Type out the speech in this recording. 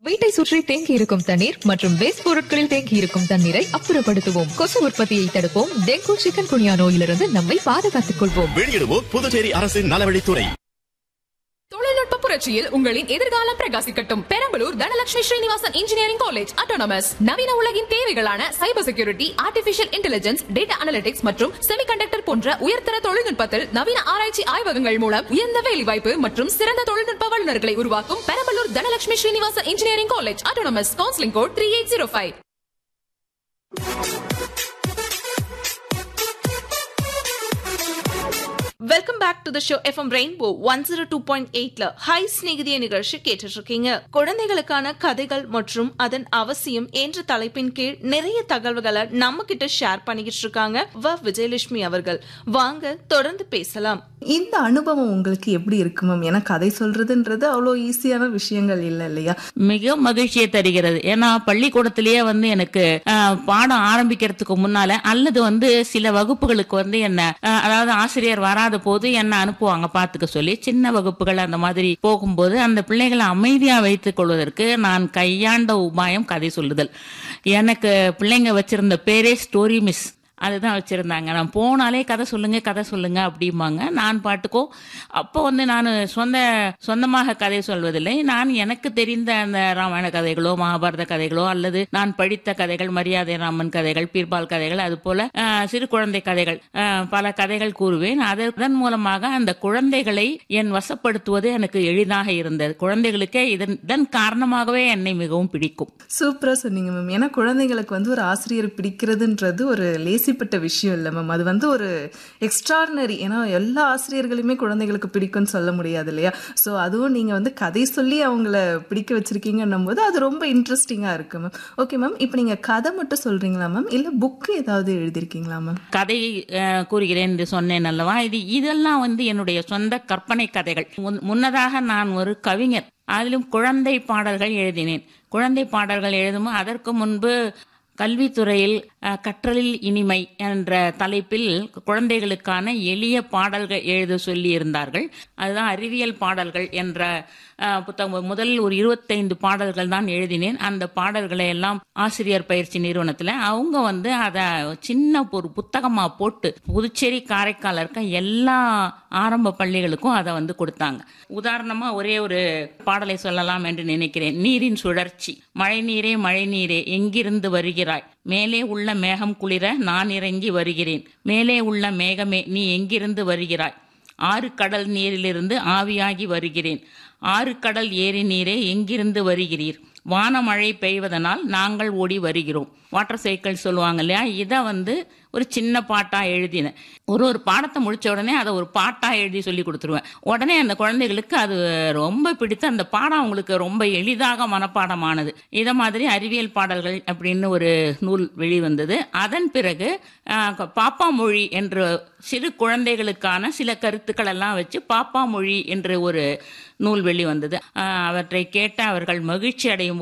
வீட்டை சுற்றி தேங்கி இருக்கும் தண்ணீர் மற்றும் வேஸ்ட் பொருட்களில் தேங்கி இருக்கும் தண்ணீரை அப்புறப்படுத்துவோம் கொசு உற்பத்தியை தடுப்போம் டெங்கு சிக்கன் குனியா நோயிலிருந்து நம்மை பாதுகாத்துக் கொள்வோம் வெளியிடுவோர் புதுச்சேரி அரசின் நலவழித்துறை தொழில்நுட்ப புரட்சியில் உங்களின் எதிர்காலம் பிரகாசிக்கட்டும் Perambalur Dhanalakshmi Srinivasan engineering college autonomous நவீன உலகின் தேவைகளான cyber security artificial intelligence data analytics மற்றும் செமிகண்டக்டர் போன்ற உயர்தர தொழில்நுட்பத்தில் நவீன ஆராய்ச்சி ஆய்வகங்கள் மூலம் உயர்ந்த வேலைவாய்ப்பு மற்றும் சிறந்த தொழில்நுட்ப வல்லுநர்களை உருவாக்கும் Perambalur Dhanalakshmi Srinivasan engineering college autonomous counselling code three eight zero five welcome back to the show FM rainbow one zero two point எயிட்ல ஹை ஸ்நேகிதிய நிகழ்ச்சி கேட்டுட்டு இருக்கீங்க குழந்தைகளுக்கான கதைகள் மற்றும் அதன் அவசியம் என்ற தலைப்பின் கீழ் நிறைய தகவல்களை நம்ம கிட்ட ஷேர் பண்ணிக்கிட்டு இருக்காங்க வ விஜயலட்சுமி அவர்கள் வாங்க தொடர்ந்து பேசலாம் இந்த அனுபவம் உங்களுக்கு எப்படி இருக்கு மேம் ஏன்னா கதை சொல்றதுன்றது அவ்வளோ ஈஸியான விஷயங்கள் இல்லை இல்லையா மிக மகிழ்ச்சியை தருகிறது ஏன்னா பள்ளிக்கூடத்திலேயே வந்து எனக்கு அஹ், பாடம் ஆரம்பிக்கிறதுக்கு முன்னால அல்லது வந்து சில வகுப்புகளுக்கு வந்து என்ன அஹ், அதாவது ஆசிரியர் வராத போது என்ன அனுப்புவாங்க பாத்துக்க சொல்லி சின்ன வகுப்புகள் அந்த மாதிரி போகும்போது அந்த பிள்ளைகளை அமைதியா வைத்துக் கொள்வதற்கு நான் கையாண்ட உபாயம் கதை சொல்லுதல் எனக்கு பிள்ளைங்க வச்சிருந்த பேரே ஸ்டோரி மிஸ் அதுதான் வச்சிருந்தாங்க நான் போனாலே கதை சொல்லுங்க கதை சொல்லுங்க அப்படிம்பாங்க நான் பாட்டுக்கோ அப்போ வந்து நான் சொந்த சொந்தமாக கதை சொல்வதில்லை நான் எனக்கு தெரிந்த அந்த ராமாயண கதைகளோ மகாபாரத கதைகளோ அல்லது நான் படித்த கதைகள் மரியாதை ராமன் கதைகள் பீர்பால் கதைகள் அது போல அஹ், சிறு குழந்தை கதைகள் அஹ், பல கதைகள் கூறுவேன் அதன் மூலமாக அந்த குழந்தைகளை என் வசப்படுத்துவது எனக்கு எளிதாக இருந்தது குழந்தைகளுக்கே இதன் இதன் காரணமாகவே என்னை மிகவும் பிடிக்கும் சூப்பரா சொன்னீங்க மேம் ஏன்னா குழந்தைங்களுக்கு வந்து ஒரு ஆசிரியர் பிடிக்கிறதுன்றது ஒரு லேசிப்பட்ட விஷயம் இல்லை மேம் அது வந்து ஒரு எக்ஸ்ட்ராடினரி ஏன்னா எல்லா ஆசிரியர்களுமே குழந்தைகளுக்கு பிடிக்கும்னு சொல்ல முடியாது இல்லையா ஸோ அதுவும் நீங்க வந்து கதை சொல்லி அவங்கள பிடிக்க வச்சிருக்கீங்கன்னும் போது அது ரொம்ப இன்ட்ரெஸ்டிங்கா இருக்கு மேம் ஓகே மேம் இப்போ நீங்க கதை மட்டும் சொல்றீங்களா மேம் இல்ல புக் ஏதாவது எழுதிருக்கீங்களா மேம் கதை அஹ், கூறுகிறேன் என்று சொன்னேன் அல்லவா இது இதெல்லாம் வந்து என்னுடைய சொந்த கற்பனை கதைகள் முன்- முன்னதாக நான் ஒரு கவிஞர் அதிலும் குழந்தை பாடல்கள் எழுதினேன் குழந்தை பாடல்கள் எழுதும் அதற்கு முன்பு கல்வித்துறையில் அஹ், கற்றலில் இனிமை என்ற தலைப்பில் குழந்தைகளுக்கான எளிய பாடல்கள் எழுத சொல்லி இருந்தார்கள் அதுதான் அறிவியல் பாடல்கள் என்ற அஹ், புத்தகம் முதல் ஒரு இருபத்தைந்து பாடல்கள் தான் எழுதினேன் அந்த பாடல்களை எல்லாம் ஆசிரியர் பயிற்சி நிறுவனத்தில் அவங்க வந்து அதை சின்ன ஒரு புத்தகமா போட்டு புதுச்சேரி காரைக்கால் இருக்க எல்லா ஆரம்ப பள்ளிகளுக்கும் அதை வந்து கொடுத்தாங்க உதாரணமா ஒரே ஒரு பாடலை சொல்லலாம் என்று நினைக்கிறேன் நீரின் சுழற்சி மழை நீரே மழை நீரே எங்கிருந்து வருகிறாய் மேலே உள்ள மேகம் குளிர நான் இறங்கி வருகிறேன் மேலே உள்ள மேகமே நீ எங்கிருந்து வருகிறாய் ஆறு கடல் நீரிலிருந்து ஆவியாகி வருகிறேன் ஆறு கடல் ஏரி நீரே எங்கிருந்து வருகிறீர் வானமழை பெய்வதனால் நாங்கள் ஓடி வருகிறோம் வாட்டர் சைக்கிள் சொல்லுவாங்க இல்லையா இதை வந்து ஒரு சின்ன பாட்டா எழுதினேன் ஒரு ஒரு பாடத்தை முடிச்ச உடனே அதை ஒரு பாட்டா எழுதி சொல்லி கொடுத்துருவேன் உடனே அந்த குழந்தைகளுக்கு அது ரொம்ப பிடித்து அந்த பாடம் அவங்களுக்கு ரொம்ப எளிதாக மனப்பாடமானது இதை மாதிரி அறிவியல் பாடல்கள் அப்படின்னு ஒரு நூல் வெளிவந்தது அதன் பிறகு ஆஹ், பாப்பா மொழி என்ற சிறு குழந்தைகளுக்கான சில கருத்துக்கள் எல்லாம் வச்சு பாப்பா மொழி என்ற ஒரு நூல் வெளிவந்தது ஆஹ், அவற்றை கேட்ட அவர்கள் மகிழ்ச்சி அடையும்